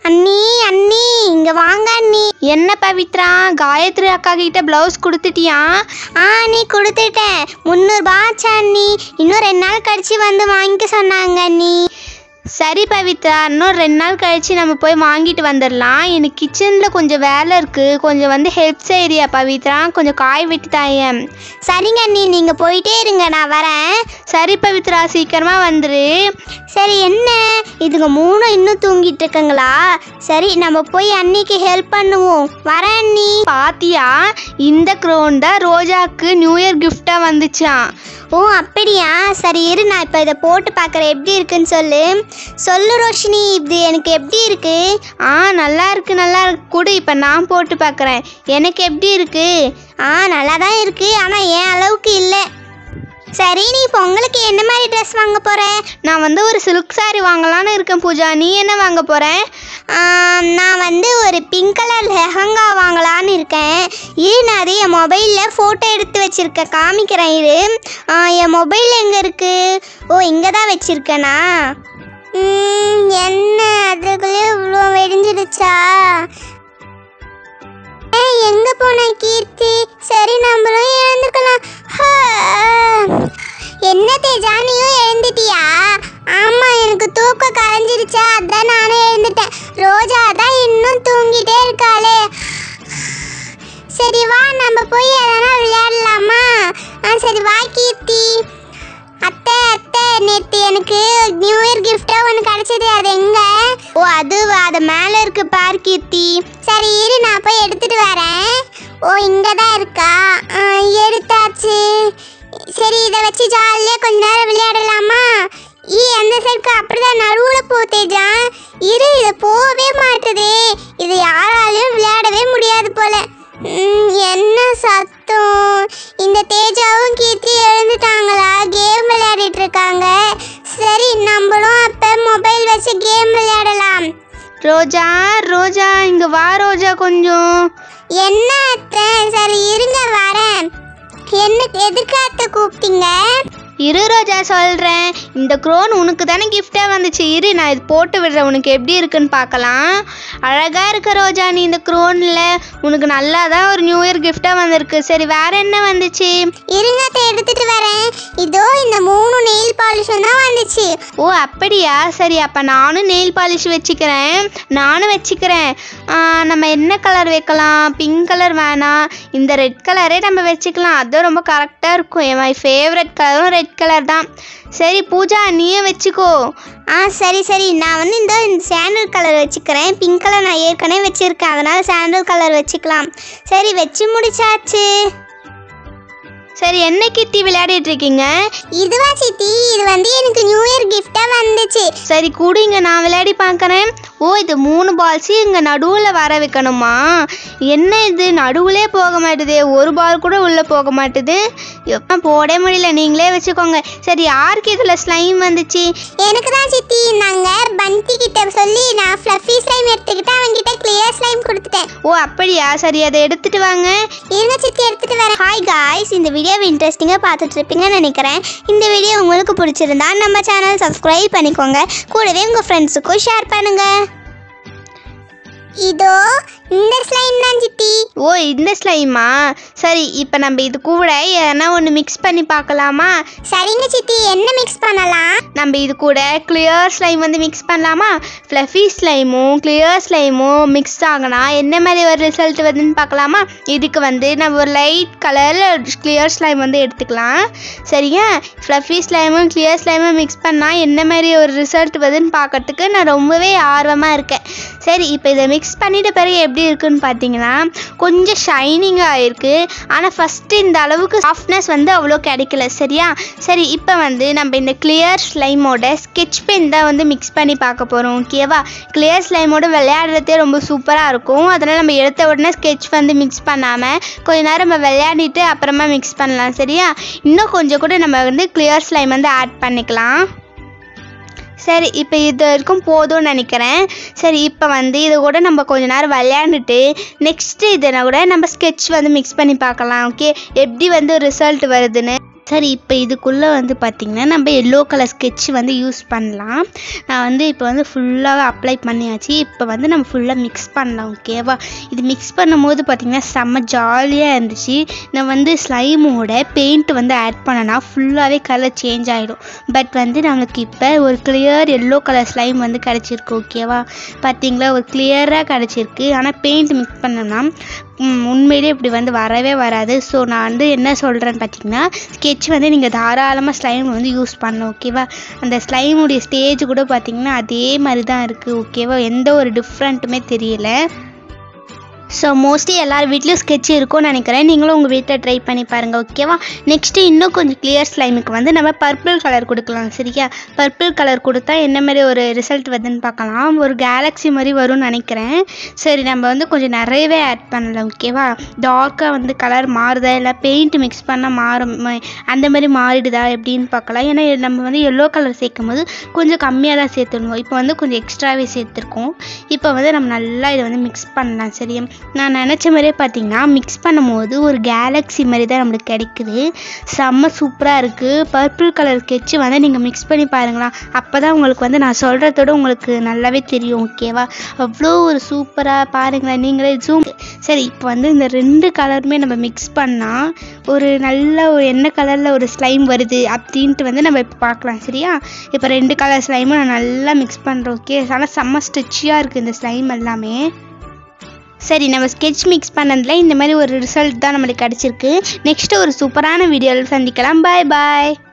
அண்ணி அண்ணி இங்க வாங்க அண்ணி என்ன பவித்ரா காயத்ரி அக்கா கிட்ட பிளவுஸ் கொடுத்துட்டியா ஆ நீ கொடுத்துட்டேன் முந்நூறுபா ஆச்சா அண்ணி இன்னும் ரெண்டு நாள் கழிச்சு வந்து வாங்கிக்க சொன்னாங்க அண்ணி சரி பவித்ரா இன்னும் ரெண்டு நாள் கழிச்சு நம்ம போய் வாங்கிட்டு வந்துடலாம் எனக்கு கிச்சனில் கொஞ்சம் வேலை இருக்குது கொஞ்சம் வந்து ஹெல்ப் செய்யறியா பவித்ரா கொஞ்சம் காய் வெட்டி தாயேன் சரிங்க அண்ணி நீங்கள் போயிட்டே இருங்க நான் வரேன் சரி பவித்ரா சீக்கிரமாக வந்துரு சரி என்ன இதுங்க மூணும் இன்னும் தூங்கிட்டு இருக்குங்களா சரி நம்ம போய் அன்னிக்கு ஹெல்ப் பண்ணுவோம் வரேன் அண்ணி பாத்தியா இந்த க்ரோன் தான் ரோஜாக்கு நியூ இயர் கிஃப்டாக வந்துச்சான் ஓ அப்படியா சரி இரு நான் இப்போ இதை போட்டு பார்க்குறேன் எப்படி இருக்குன்னு சொல்லு சொல்லு ரோஷினி இது எனக்கு எப்படி இருக்கு ஆ நல்லா இருக்கு நல்லா இருக்கு கூட இப்போ நான் போட்டு பார்க்குறேன் எனக்கு எப்படி இருக்கு ஆ நல்லா தான் இருக்கு ஆனால் என் அளவுக்கு இல்லை சரி நீ பொங்கலுக்கு என்ன மாதிரி ட்ரெஸ் வாங்க போற நான் வந்து ஒரு சில்க் saree வாங்கலாம்னு இருக்கேன் பூஜா நீ என்ன வாங்க போற நான் வந்து ஒரு பிங்க் கலர் லெஹங்கா வாங்கலான்னு இருக்கேன் இரு நான் அது என் மொபைலில் ஃபோட்டோ எடுத்து வச்சிருக்கேன் காமிக்கிறேன் இரு ஆ, என் மொபைல் எங்கே இருக்கு ஓ இங்கே தான் வச்சிருக்கேனா ம், என்ன அதுக்குள்ளே இவ்வளோ வெடிஞ்சிடுச்சா ஏய், எங்க போன கீர்த்தி சரி நம்மளும் எழுந்துக்கலாம் ஹா. என்ன தேஜா நீயும் எழுந்துட்டியா ஆமா எனக்கு தூக்கம் கலைஞ்சிருச்சா அதான் நானும் எழுந்துட்டேன் ரோஜா தான் இன்னும் தூங்கிட்டே இருக்காளே சரி வா நம்ம போய் எதனா விளையாடலாமா ஆ சரி வா கீர்த்தி அத்தை அத்தை நேற்று எனக்கு நியூ இயர் கிஃப்டாக ஒன்று கிடச்சது அது எங்க ஓ அது அது மேலே இருக்கு பார் கீர்த்தி சரி இரு நான் போய் எடுத்துட்டு வரேன் ஓ இங்கே தான் இருக்கா ஆ, எடுத்தாச்சு சரி இதை வச்சு ஜாலியாக கொஞ்ச நேரம் விளையாடலாமா ஈ அந்த சைடுக்கு அப்படிதான் நடுவில் போ தேஜா இரு இது போகவே மாட்டுதே இது யாராலையும் விளையாடவே முடியாது போல ம், என்ன சத்தம் இந்த தேஜாவும் கீர்த்தி எழுந்துட்டாங்களா கேம் விளையாடிட்டு இருக்காங்க சரி நம்மளும் அப்ப மொபைல் வச்சு கேம் விளையாடலாம் ரோஜா ரோஜா இங்க வா ரோஜா கொஞ்சம் என்ன அத்தை சரி இருங்க வரேன் என்ன எதுக்கு அத்தை கூப்பிட்டீங்க இரு ரோஜா சொல்கிறேன் இந்த க்ரோன் உனக்கு தானே கிஃப்டாக வந்துச்சு இரு நான் இது போட்டு விடுறேன் உனக்கு எப்படி இருக்குன்னு பார்க்கலாம் அழகாக இருக்க ரோஜா நீ இந்த க்ரோனில் உனக்கு நல்லா தான் ஒரு நியூ இயர் கிஃப்டாக வந்திருக்கு சரி வேற என்ன வந்துச்சு இருங்க எடுத்துட்டு வரேன் இதோ இந்த மூணு நெயில் பாலிஷும் தான் வந்துச்சு ஓ அப்படியா சரி அப்போ நானும் நெயில் பாலிஷ் வச்சுக்கிறேன் நானும் வச்சுக்கிறேன் ஆ, நம்ம என்ன கலர் வைக்கலாம் பிங்க் கலர் வேணாம் இந்த ரெட் கலரே நம்ம வச்சுக்கலாம் அதுவும் ரொம்ப கரெக்டாக இருக்கும் என் மை ஃபேவரட் கலரும் ரெட் கலர் தான் சரி பூஜா நீயே வச்சுக்கோ ஆ சரி சரி நான் வந்து இந்த சாண்டல் கலர் வச்சுக்கிறேன் பிங்க் கலர் நான் ஏற்கனவே வச்சுருக்கேன் அதனால் சாண்டல் கலர் வச்சுக்கலாம் சரி வச்சு முடிச்சாச்சு சரி என்ன கிட்டி விளையாடிட்டு இருக்கீங்க இதுவா சித்தி இது வந்து எனக்கு நியூ இயர் கிஃப்டா வந்துச்சு சரி கூடிங்க நான் விளையாடி பார்க்கறேன் ஓ இது மூணு பால்ஸ் இங்க நடுவுல வர வைக்கணுமா என்ன இது நடுவுலே போக மாட்டுதே ஒரு பால் கூட உள்ள போக மாட்டுது எப்ப போடவே முடியல நீங்களே வச்சுக்கோங்க சரி யாருக்கு இதுல ஸ்லைம் வந்துச்சு எனக்கு தான் சித்தி நாங்க பந்தி கிட்ட சொல்லி நான் ஃப்ளஃபி ஸ்லைம் எடுத்துக்கிட்டு அவங்க கிட்ட கிளியர் ஸ்லைம் கொடுத்துட்டேன் ஓ அப்படியா சரி அதை எடுத்துட்டு வாங்க இருங்க சித்தி எடுத்துட்டு வரேன் ஹாய் காய்ஸ் இந்த வீடியோவை இன்ட்ரெஸ்டிங்காக பார்த்துட்டு இருப்பீங்கன்னு நினைக்கிறேன் இந்த வீடியோ உங்களுக்கு பிடிச்சிருந்தா நம்ம சேனல் சப்ஸ்கிரைப் பண்ணிக்கோங்க கூடவே உங்கள் ஃப்ரெண்ட்ஸுக்கும் ஷேர் பண்ணுங்க இதோ இந்த ஸ்லைம் தான் சித்தி ஓ இந்த ஸ்லைமா சரி இப்போ நம்ம இது கூட எதனா ஒன்று மிக்ஸ் பண்ணி பார்க்கலாமா சரிங்க சித்தி என்ன மிக்ஸ் பண்ணலாம் நம்ம இது கூட கிளியர் ஸ்லைம் வந்து மிக்ஸ் பண்ணலாமா ஃப்ளஃபி ஸ்லைமும் கிளியர் ஸ்லைமும் மிக்ஸ் ஆகினா என்ன மாதிரி ஒரு ரிசல்ட் வருதுன்னு பார்க்கலாமா இதுக்கு வந்து நம்ம ஒரு லைட் கலரில் கிளியர் ஸ்லைம் வந்து எடுத்துக்கலாம் சரியா ஃப்ளஃபி ஸ்லைமும் கிளியர் ஸ்லைமும் மிக்ஸ் பண்ணால் என்ன மாதிரி ஒரு ரிசல்ட் வருதுன்னு பார்க்கறதுக்கு நான் ரொம்பவே ஆர்வமாக இருக்கேன் சரி இப்போ இதை மிக்ஸ் பண்ணிட்ட பிறகு எப்படி இருக்குன்னு பார்த்தீங்கன்னா கொஞ்சம் ஷைனிங்காக இருக்குது ஆனால் ஃபஸ்ட்டு இந்த அளவுக்கு சாஃப்ட்னஸ் வந்து அவ்வளோ கிடைக்கல சரியா சரி இப்போ வந்து நம்ம இந்த கிளியர் ஸ்லைமோட ஸ்கெட்ச் பென் தான் வந்து மிக்ஸ் பண்ணி பார்க்க போகிறோம் ஓகேவா கிளியர் ஸ்லைமோட விளையாடுறதே ரொம்ப சூப்பராக இருக்கும் அதனால் நம்ம எடுத்த உடனே ஸ்கெட்ச் வந்து மிக்ஸ் பண்ணாமல் கொஞ்ச நேரம் நம்ம விளையாடிட்டு அப்புறமா மிக்ஸ் பண்ணலாம் சரியா இன்னும் கொஞ்சம் கூட நம்ம வந்து கிளியர் ஸ்லைம் வந்து ஆட் பண்ணிக்கலாம் சரி இப்போ இது வரைக்கும் போதும்னு நினைக்கிறேன் சரி இப்போ வந்து இது கூட நம்ம கொஞ்ச நேரம் விளையாண்டுட்டு நெக்ஸ்ட்டு இதை கூட நம்ம ஸ்கெட்ச் வந்து மிக்ஸ் பண்ணி பார்க்கலாம் ஓகே எப்படி வந்து ரிசல்ட் வருதுன்னு சரி இப்போ இதுக்குள்ளே வந்து பார்த்திங்கன்னா நம்ம எல்லோ கலர் ஸ்கெட்ச் வந்து யூஸ் பண்ணலாம் நான் வந்து இப்போ வந்து ஃபுல்லாக அப்ளை பண்ணியாச்சு இப்போ வந்து நம்ம ஃபுல்லாக மிக்ஸ் பண்ணலாம் ஓகேவா இது மிக்ஸ் பண்ணும்போது பார்த்திங்கன்னா செம்ம ஜாலியாக இருந்துச்சு நான் வந்து ஸ்லைமோட பெயிண்ட் வந்து ஆட் பண்ணனா ஃபுல்லாகவே கலர் சேஞ்ச் ஆகிடும் பட் வந்து நம்மளுக்கு இப்போ ஒரு கிளியர் எல்லோ கலர் ஸ்லைம் வந்து கிடச்சிருக்கு ஓகேவா பார்த்தீங்களா ஒரு கிளியராக கிடச்சிருக்கு ஆனால் பெயிண்ட் மிக்ஸ் பண்ணோம்னா ம், உண்மையிலேயே இப்படி வந்து வரவே வராது ஸோ நான் வந்து என்ன சொல்கிறேன்னு பார்த்தீங்கன்னா ஸ்கெட்ச் வந்து நீங்கள் தாராளமாக ஸ்லைம் வந்து யூஸ் பண்ணணும் ஓகேவா அந்த ஸ்லைமுடைய ஸ்டேஜ் கூட பார்த்தீங்கன்னா அதே மாதிரி தான் இருக்குது ஓகேவா எந்த ஒரு டிஃப்ரெண்ட்டுமே தெரியல ஸோ மோஸ்ட்லி எல்லார் வீட்லேயும் ஸ்கெட்ச் இருக்கும்னு நினைக்கிறேன் நீங்களும் உங்கள் வீட்டில் ட்ரை பண்ணி பாருங்கள் ஓகேவா நெக்ஸ்ட்டு இன்னும் கொஞ்சம் கிளியர் ஸ்லைமுக்கு வந்து நம்ம பர்பிள் கலர் கொடுக்கலாம் சரியா பர்பிள் கலர் கொடுத்தா என்ன மாதிரி ஒரு ரிசல்ட் வருதுன்னு பார்க்கலாம் ஒரு கேலக்ஸி மாதிரி வரும்னு நினைக்கிறேன் சரி நம்ம வந்து கொஞ்சம் நிறையவே ஆட் பண்ணலாம் ஓகேவா டார்க்காக வந்து கலர் மாறுதா இல்லை பெயிண்ட் மிக்ஸ் பண்ணால் மாறும் ம- அந்த மாதிரி மாறிடுதா எப்படின்னு பார்க்கலாம் ஏன்னா நம்ம வந்து எல்லோ கலர் சேர்க்கும் போது கொஞ்சம் கம்மியாக தான் சேர்த்துருந்தோம் இப்போ வந்து கொஞ்சம் எக்ஸ்ட்ராவே சேர்த்துருக்கோம் இப்போ வந்து நம்ம நல்லா இதை வந்து மிக்ஸ் பண்ணலாம் சரியா நான் நினச்ச மாதிரியே பார்த்தீங்கன்னா மிக்ஸ் பண்ணும்போது ஒரு கேலக்ஸி மாதிரி தான் நம்மளுக்கு கிடைக்குது செம்ம சூப்பராக இருக்குது பர்பிள் கலர் ஸ்கெட்ச் வந்து நீங்கள் மிக்ஸ் பண்ணி பாருங்களா அப்போ தான் உங்களுக்கு வந்து நான் சொல்கிறதோட உங்களுக்கு நல்லாவே தெரியும் ஓகேவா அவ்வளோ ஒரு சூப்பராக பாருங்களேன் நீங்களே ஜூம் சரி இப்போ வந்து இந்த ரெண்டு கலருமே நம்ம மிக்ஸ் பண்ணால் ஒரு நல்ல ஒரு என்ன கலரில் ஒரு ஸ்லைம் வருது அப்படின்ட்டு வந்து நம்ம இப்போ பார்க்கலாம் சரியா இப்போ ரெண்டு கலர் ஸ்லைமும் நான் நல்லா மிக்ஸ் பண்ணுறேன் ஓகே ஆனால் செம்ம ஸ்ட்ரெச்சியாக இருக்குது இந்த ஸ்லைம் எல்லாமே சரி நம்ம ஸ்கெட்ச் மிக்ஸ் பண்ணதில் இந்த மாதிரி ஒரு ரிசல்ட் தான் நம்மளுக்கு கிடச்சிருக்கு நெக்ஸ்ட்டு ஒரு சூப்பரான வீடியோவில் சந்திக்கலாம் பாய் பாய்